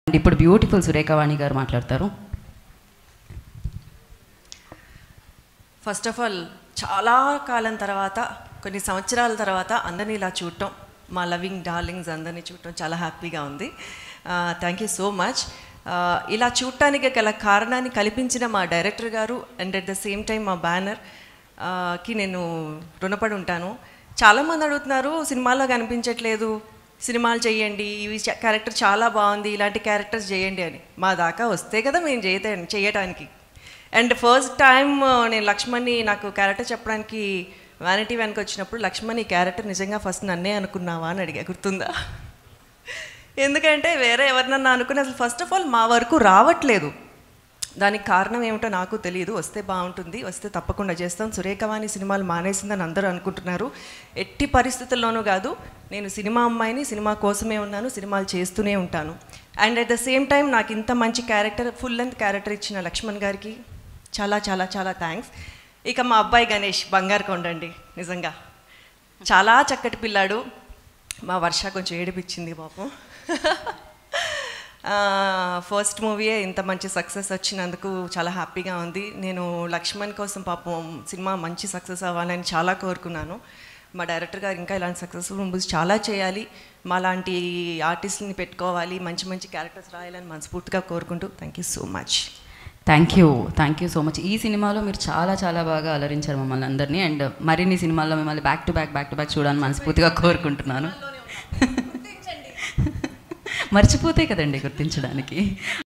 ఇప్పుడు బ్యూటిఫుల్ సురేఖవాణి గారు మాట్లాడతారు ఫస్ట్ ఆఫ్ ఆల్ చాలా కాలం తర్వాత కొన్ని సంవత్సరాల తర్వాత అందరినీ ఇలా చూడటం మా లవింగ్ డార్లింగ్స్ అందరినీ చూడటం చాలా హ్యాపీగా ఉంది థ్యాంక్ యూ సో మచ్ ఇలా చూడటానికి గల కారణాన్ని కల్పించిన మా డైరెక్టర్ గారు and at the same time మా బ్యానర్ కి నేను రుణపడి ఉంటాను చాలామంది అడుగుతున్నారు సినిమాలో కనిపించట్లేదు సినిమాలు చేయండి ఇవి క్యారెక్టర్ చాలా బాగుంది ఇలాంటి క్యారెక్టర్స్ చేయండి అని మా దాకా వస్తే కదా మేము చేయతే చేయటానికి అండ్ ఫస్ట్ టైం నేను లక్ష్మణ్ని నాకు క్యారెక్టర్ చెప్పడానికి వ్యానిటీ వెనక వచ్చినప్పుడు లక్ష్మణ్ ఈ క్యారెక్టర్ నిజంగా ఫస్ట్ నన్నే అనుకున్నావా అని అడిగా గుర్తుందా ఎందుకంటే వేరే ఎవరినన్నా అనుకుని అసలు ఫస్ట్ ఆఫ్ ఆల్ మా వరకు రావట్లేదు దానికి కారణం ఏమిటో నాకు తెలియదు వస్తే బాగుంటుంది వస్తే తప్పకుండా చేస్తాం సురేఖవాణి సినిమాలు మానేసిందని అందరూ అనుకుంటున్నారు ఎట్టి పరిస్థితుల్లోనూ కాదు నేను సినిమా అమ్మాయిని సినిమా కోసమే ఉన్నాను సినిమాలు చేస్తూనే ఉంటాను and at the same time నాకు ఇంత మంచి క్యారెక్టర్ ఫుల్ లెంత్ క్యారెక్టర్ ఇచ్చిన లక్ష్మణ్ గారికి చాలా చాలా చాలా థ్యాంక్స్ ఇక మా అబ్బాయి గణేష్ బంగారు కొండండి నిజంగా చాలా చక్కటి పిల్లాడు మా వర్ష కొంచెం ఏడిపించింది పాపం ఫస్ట్ మూవీయే ఇంత మంచి సక్సెస్ వచ్చినందుకు చాలా హ్యాపీగా ఉంది నేను లక్ష్మణ్ కోసం పాపం సినిమా మంచి సక్సెస్ అవ్వాలని చాలా కోరుకున్నాను మా డైరెక్టర్ గారు ఇంకా ఇలాంటి సక్సెస్ఫుల్ మూవీస్ చాలా చేయాలి మా లాంటి ఆర్టిస్ట్ని పెట్టుకోవాలి మంచి మంచి క్యారెక్టర్స్ రాయాలని మనస్ఫూర్తిగా కోరుకుంటూ thank you so much thank you thank you so much ఈ సినిమాలో మీరు చాలా చాలా బాగా అలరించారు మమ్మల్ని అందరినీ అండ్ మరిన్ని సినిమాల్లో మిమ్మల్ని back to back back to back చూడాలని మనస్ఫూర్తిగా కోరుకుంటున్నాను మర్చిపోతే కదండి గుర్తించడానికి